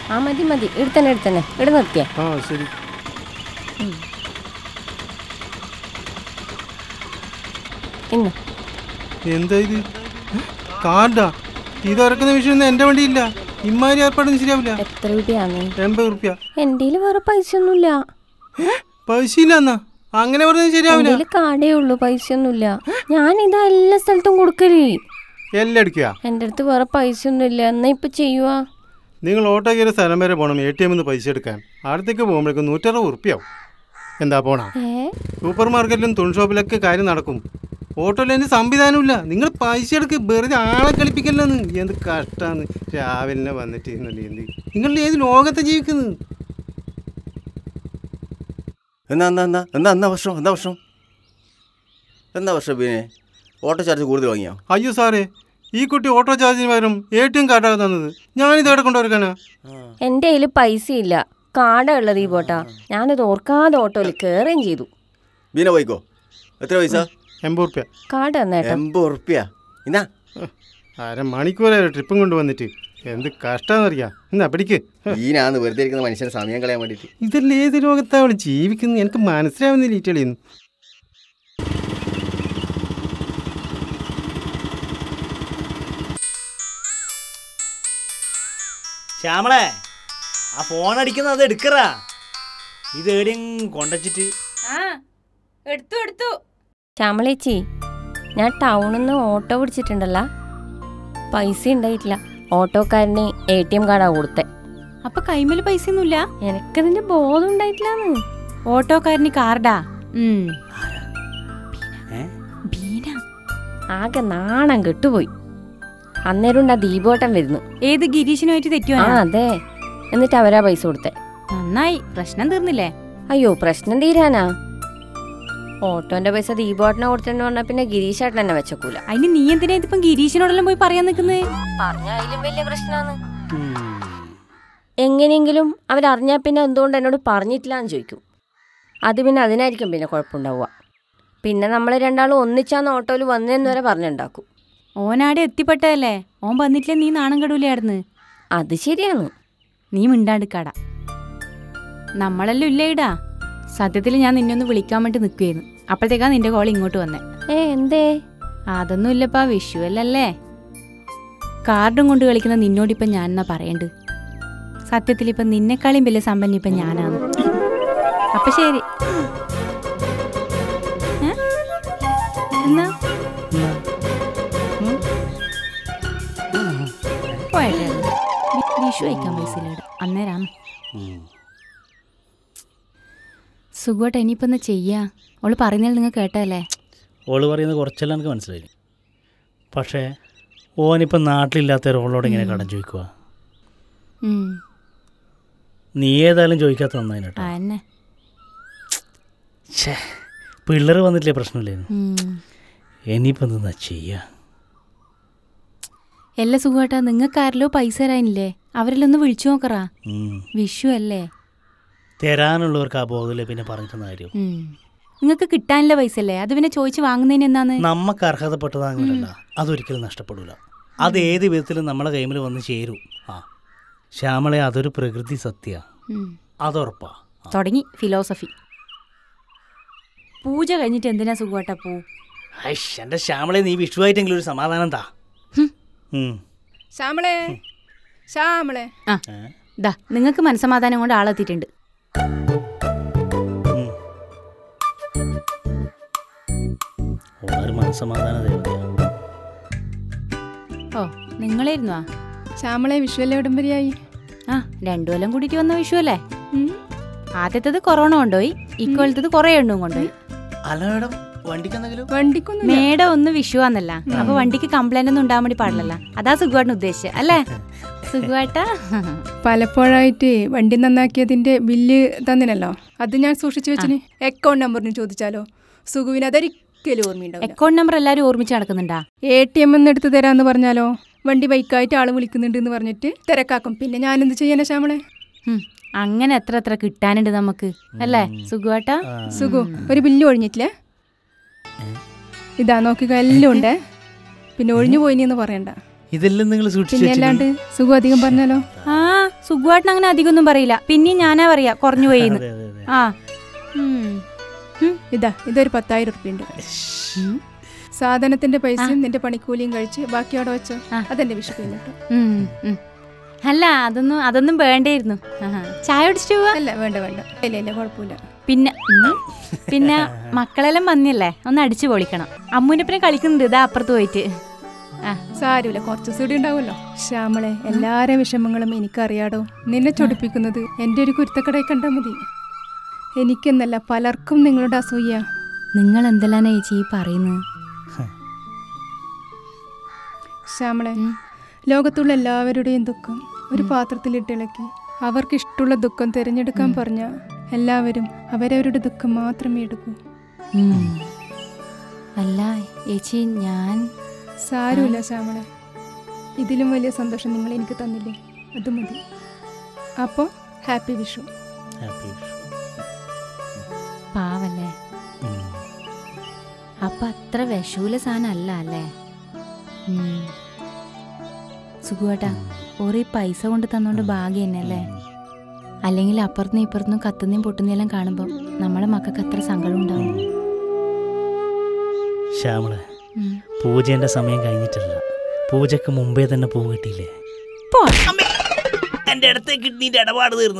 ആ മതി മതി എടുത്തന്നെ എടുത്തന്നെ ഇവിടെ നിർത്തിയേ ആ ശരി ഇന്ന് എന്താ ഇത് കാർഡാ ഇത് ഇറക്കുന്ന വിഷയമൊന്നും എൻ്റെ വണ്ടിയില്ല ഇമ്മാരി ഏർപ്പാടൊന്നും ശരിയാവില്ല എത്ര രൂപയാണ് എൺപത് റുപ്യ എൻ്റെ വേറെ പൈസ ഒന്നുമില്ല പൈസ ഇല്ല എന്നാ അങ്ങനെ പറഞ്ഞാൽ ശരിയാവില്ല എൻ്റെ കാർഡേ ഉള്ളൂ പൈസ ഒന്നുമില്ല ഞാൻ ഇതാ എല്ലാ സ്ഥലത്തും കൊടുക്കല് എല്ലാം എടുക്കുക എൻ്റെ അടുത്ത് വേറെ പൈസ ഒന്നുമില്ല എന്നാ ഇപ്പൊ ചെയ്യുവാ നിങ്ങൾ ഓട്ടോ കയറിയ സ്ഥലം വരെ പോകണം എ ടി എമ്മിൽ നിന്ന് പൈസ എടുക്കാൻ അടുത്തേക്ക് പോകുമ്പോഴേക്കും നൂറ്ററുപത് ഉറുപ്പ്യാവും എന്താ പോണ ഏ സൂപ്പർ മാർക്കറ്റിലും തുണി ഷോപ്പിലൊക്കെ കാര്യം നടക്കും ഓട്ടോയിൽ അതിന് സംവിധാനമില്ല നിങ്ങൾ പൈസ എടുക്ക് വെറുതെ ആളെ കളിപ്പിക്കല്ലെന്ന് എന്ത് കഷ്ടാന്ന് രാവിലെ വന്നിട്ട് ഇരുന്നിട്ട് എന്ത് നിങ്ങൾ ഏത് ലോകത്തെ ജീവിക്കുന്നത് എന്നാ എന്നാ എന്നാ എന്താ എന്താ പ്രശ്നം എന്താ പ്രശ്നം എന്താ പ്രശ്നം പിന്നെ ഓട്ടോ ചാർജ് കൂടുതൽ വാങ്ങിയോ അയ്യോ സാറേ ഈ കുട്ടി ഓട്ടോ ചാർജിന് പകരം എ ടി എം കാർഡാണ് തന്നത് ഞാനിത് എവിടെ കൊണ്ടുവരക്കാനാ എൻ്റെ കയ്യിൽ പൈസ ഇല്ല കാർഡാ ഉള്ളത് ഈ പോട്ടാ ഞാനത് ഓർക്കാതെ ഓട്ടോയിൽ കയറുകയും ചെയ്തു ബീന പോയിക്കോ എത്ര പൈസ എൺപത് റുപ്യ കാർഡ് തന്നേട്ടാ എൺപത് ഉറുപ്പ്യ എന്നാ അര മണിക്കൂറായി ട്രിപ്പും കൊണ്ട് വന്നിട്ട് എന്ത് കഷ്ടാന്നറിയാ എന്നാ പിടിക്ക് ബീനാന്ന് വെറുതെ ഇരിക്കുന്ന മനുഷ്യന് സമയം കളയാൻ വേണ്ടിയിട്ട് ഇതല്ലേ ഏത് ലോകത്താ അവള് ജീവിക്കുന്നത് എനിക്ക് മനസ്സിലാവുന്നില്ല ഈറ്റളിന്ന് ശ്യാമളെ ആ ഫോൺ അടിക്കുന്നത് അത് എടുക്കറാ ഇത് എവിടെയും കൊണ്ടച്ചിട്ട് ആ എടുത്തു എടുത്തു ശ്യാമളേച്ചി ഞാൻ ടൗണിൽ നിന്ന് ഓട്ടോ പിടിച്ചിട്ടുണ്ടല്ല പൈസ ഉണ്ടായിട്ടില്ല ഓട്ടോക്കാരന് എ ടി എം കാർഡാ കൊടുത്തെ അപ്പൊ കൈമേല് പൈസ ഒന്നുമില്ല എനിക്കതിന്റെ ബോധം ഉണ്ടായിട്ടില്ലാന്ന് ഓട്ടോക്കാരന് കാർഡാ ഉം. ഏ? ബീന ആകെ നാണം കെട്ടുപോയി അന്നേരം ഉണ്ട് ആ ദീപോട്ടം വരുന്നു ഏത് ഗിരീഷിനുമായിട്ട് ആ തെറ്റുവാ അതെ എന്നിട്ട് അവരാ പൈസ കൊടുത്തെ നന്നായി പ്രശ്നം തീർന്നില്ലേ അയ്യോ പ്രശ്നം തീരാനാ ഓട്ടോന്റെ പൈസ ദീപോട്ടനെ കൊടുത്തെന്ന് പറഞ്ഞാ പിന്നെ ഗിരീഷ് ഏട്ടൻ തന്നെ വെച്ചക്കൂല അതിന് നീ എന്തിനാ ഇതിപ്പം ഗിരീഷിനോടെല്ലാം പോയി പറയാൻ നിക്കുന്നത് പറഞ്ഞ അതിലും വലിയ പ്രശ്നമാണ് എങ്ങനെയെങ്കിലും അവരറിഞ്ഞാൽ പിന്നെ എന്തുകൊണ്ട് എന്നോട് പറഞ്ഞിട്ടില്ല എന്ന് ചോദിക്കും അത് പിന്നെ അതിനായിരിക്കും പിന്നെ കുഴപ്പമുണ്ടാവുക പിന്നെ നമ്മൾ രണ്ടാളും ഒന്നിച്ചാന്ന് ഓട്ടോയിൽ വന്നതെന്ന് വരെ പറഞ്ഞുണ്ടാക്കും ഓനാടെ എത്തിപ്പെട്ടതല്ലേ ഓൻ വന്നിട്ടില്ലേ നീ നാണം കെടൂലായിരുന്നു അത് ശരിയാണ് നീ മിണ്ടാണ്ടിക്കാടാ നമ്മളെല്ലാം ഇല്ലേ ഇടാ സത്യത്തിൽ ഞാൻ നിന്നെ ഒന്ന് വിളിക്കാൻ വേണ്ടി നിൽക്കുകയായിരുന്നു അപ്പോഴത്തേക്കാ നിന്റെ കോൾ ഇങ്ങോട്ട് വന്നേ ഏ എന്തേ അതൊന്നും ഇല്ലപ്പാ വിഷുവല്ലല്ലേ കാർഡും കൊണ്ട് കളിക്കുന്ന നിന്നോടിപ്പം ഞാൻ എന്നാ പറയണ്ട് സത്യത്തിൽ ഇപ്പം നിന്നെക്കാളും വലിയ സമ്പന്ന ഇപ്പം ഞാനാണ് അപ്പൊ ശരി ഏ? എന്നാ പോയേട്ടെ വി- വിഷു വയ്ക്കാൻ പൈസ ഇല്ല അന്നേരാണ് സുഖമായിട്ട് ഇനിയിപ്പം എന്നാ ചെയ്യാ അവള് പറയുന്നതിൽ നിങ്ങൾ കേട്ടല്ലേ ഓള് പറയുന്നത് കുറച്ചെല്ലാം എനിക്ക് മനസ്സിലായി പക്ഷേ ഓനിപ്പം നാട്ടിലില്ലാത്ത ഓളോട് ഇങ്ങനെ കടം ചോദിക്കുക ഉം. നീ ഏതായാലും ചോദിക്കാത്ത നന്നായി ആ എന്നെ ഛേ പിള്ളേർ വന്നിട്ടില്ലേ പ്രശ്നമില്ലായിരുന്നു ഉം. ഇനിയിപ്പം എന്താ ചെയ്യുക എല്ലാ സുഖമായിട്ടാ നിങ്ങൾക്ക് ആരല്ലോ പൈസ തരാനില്ലേ അവരെല്ലാം ഒന്ന് വിളിച്ചു നോക്കറാ വിഷു അല്ലേ തരാനുള്ളവർക്ക് ആ ബോധമില്ല പിന്നെ പറഞ്ഞിട്ടുന്ന കാര്യം നിങ്ങൾക്ക് കിട്ടാനുള്ള പൈസ അല്ലേ അത് പിന്നെ ചോദിച്ച് വാങ്ങുന്നതിന് എന്നാന്ന് നമുക്ക് അർഹതപ്പെട്ടതാകുന്നില്ല അതൊരിക്കലും നഷ്ടപ്പെടില്ല അത് ഏത് വിധത്തിലും നമ്മളെ കൈമിൽ വന്ന് ചേരും ആ ശ്യാമളെ അതൊരു പ്രകൃതി സത്യ ഉം. അതുറപ്പാ തുടങ്ങി ഫിലോസഫി പൂജ കഴിഞ്ഞിട്ട് എന്തിനാ സുഖമായിട്ടാ പൂ ഐഷ് എൻ്റെ ശ്യാമളെ നീ വിഷുവായിട്ടെങ്കിലും ഒരു സമാധാനം താ ഉം. ശ്യാമളെ ശ്യാമളെ ആ ദാ നിങ്ങൾക്ക് മനസമാധാനം കൊണ്ട് ആളെത്തിയിട്ടുണ്ട് ഓളൊരു മനസ്സമാധാന ദേവതയാ ഓ നിങ്ങളായിരുന്നോ ശ്യാമളെ വിഷുവല്ലേ ഉടമ്പരിയായി ആ രണ്ടു കൊല്ലം കൂടിയിട്ട് വന്ന വിഷു അല്ലേ ആദ്യത്തത് കൊറോണ കൊണ്ടുപോയി ഇക്കൊല്ലത്തത് കുറേ എണ്ണവും കൊണ്ടുപോയി അല്ല മേഡം വണ്ടിക്ക് എന്തെങ്കിലും വണ്ടിക്കൊന്നും മേട ഒന്ന് വിഷുവാന്നല്ല അപ്പൊ വണ്ടിക്ക് കംപ്ലൈന്റ് ഒന്നും ഉണ്ടാവാൻ വേണ്ടി പാടില്ലല്ല അതാ സുഖമായിട്ടിന് ഉദ്ദേശിച്ചത് അല്ലേ സുഖമായിട്ടാ പലപ്പോഴായിട്ട് വണ്ടി നന്നാക്കിയതിന്റെ ബില്ല് തന്നിനല്ലോ അത് ഞാൻ സൂക്ഷിച്ചു വെച്ചിന് അക്കൗണ്ട് നമ്പറിന് ചോദിച്ചാലോ സുഖുവിന് അതൊരിക്കലും ഓർമ്മയുണ്ടാവില്ല അക്കൗണ്ട് നമ്പർ എല്ലാരും ഓർമ്മിച്ച് നടക്കുന്നുണ്ടാ എ ടി എം എന്ന് എടുത്ത് തരാന്ന് പറഞ്ഞാലോ വണ്ടി ബൈക്കായിട്ട് ആള് വിളിക്കുന്നുണ്ട് എന്ന് പറഞ്ഞിട്ട് തിരക്കാക്കും പിന്നെ ഞാൻ എന്ത് ചെയ്യാനാ ശ്യാമളെ ഉം, അങ്ങനെ എത്ര എത്ര കിട്ടാനുണ്ട് നമുക്ക് അല്ലേ സുഖമായിട്ടാ സുഖു ഒരു ബില്ല് ഒഴിഞ്ഞിട്ടില്ലേ ഇതാ നോക്കുക എല്ലാം ഉണ്ട് പിന്നെ ഒഴിഞ്ഞു പോയിനി എന്ന് പറയണ്ട ഇതെല്ലാം നിങ്ങൾ സൂക്ഷിച്ചു പിന്നെ അല്ലാണ്ട് സുഖം അധികം പറഞ്ഞാലോ ആ സുഖമായിട്ട് അങ്ങനെ അധികമൊന്നും പറയില്ല പിന്നെയും ഞാനാ പറയാ കുറഞ്ഞു പോയിന്ന് അതെ അതെ അതെ ആ ഉം. ഉം. ഇതാ ഇതൊരു പത്തായിരം ഉറുപ്പ്യുണ്ട് ഉം. സാധനത്തിന്റെ പൈസയും നിന്റെ പണിക്കൂലിയും കഴിച്ച് ബാക്കി അവിടെ വെച്ചോ ആ. അതെന്റെ വിഷു കേട്ടോ ഉം, ഉം. അല്ല അതൊന്നും അതൊന്നും വേണ്ടായിരുന്നു ആഹാ. ചായ കുടിച്ചിട്ട് പോവാ അല്ല വേണ്ട വേണ്ട ഇല്ല ഇല്ല കുഴപ്പമില്ല പിന്നെ ഉം. പിന്നെ മക്കളെല്ലാം വന്നില്ലേ ഒന്ന് അടിച്ചു പൊളിക്കണം അമ്മൂനപ്പനെ കളിക്കുന്നുണ്ട് ഇതാ അപ്പുറത്ത് പോയിട്ട് ആ സാരമില്ല കുറച്ച് സുടി ഉണ്ടാവുമല്ലോ ശ്യാമളെ എല്ലാരെ വിഷമങ്ങളും എനിക്കറിയാടോ നിന്നെ ചൊടിപ്പിക്കുന്നത് എൻ്റെ ഒരു കുരുത്തക്കടയിൽ കണ്ടാൽ മതി എനിക്കെന്നല്ല പലർക്കും നിങ്ങളുടെ അസൂയ നിങ്ങൾ എന്തെല്ലാം ചേച്ചി ഈ പറയുന്നത് ശ്യാമളെ ഉം. ലോകത്തുള്ള എല്ലാവരുടെയും ദുഃഖം ഒരു പാത്രത്തിലിട്ടിളക്കി അവർക്ക് ഇഷ്ടമുള്ള ദുഃഖം തിരഞ്ഞെടുക്കാൻ പറഞ്ഞ എല്ലാവരും അവരവരുടെ ദുഃഖം മാത്രമേ എടുക്കൂ ഉം. അല്ല ചേച്ചി ഞാൻ സാരമില്ല ശ്യാമളെ ഇതിലും വലിയ സന്തോഷം നിങ്ങൾ എനിക്ക് തന്നില്ലേ അത് മതി അപ്പോൾ ഹാപ്പി വിഷു ഹാപ്പി വിഷു പാവല്ലേ ഉം. അപ്പൊ അത്ര വിഷൂല സാധനം അല്ല അല്ലേ ഉം. സുഖുവേട്ടാ ഓരോ പൈസ കൊണ്ട് തന്നോണ്ട് ഭാഗ്യം തന്നെ അല്ലേ അല്ലെങ്കിൽ അപ്പുറത്തുനിന്ന് ഇപ്പുറത്തുനിന്നും കത്തുന്നേം പൊട്ടുന്നേലും കാണുമ്പോൾ നമ്മളെ മക്കൾക്ക് അത്ര സങ്കടം ഉണ്ടാവും ശ്യാമളെ ഉം. പൂജേന്റെ സമയം കഴിഞ്ഞിട്ടില്ല പൂജക്ക് മുമ്പേ തന്നെ പൂ കിട്ടിയില്ലേ പോ. എന്റെ അടുത്ത് കിഡ്നീന്റെ ഇടപാട് തീർന്ന്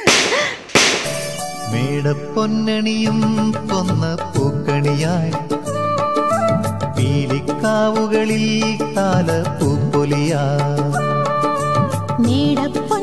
മേടപ്പൊന്നണിയും കൊന്ന പൂക്കണിയായി പീലിക്കാവുകളിൽ താല പൂപ്പൊലിയാ നീടപ്പൊൻ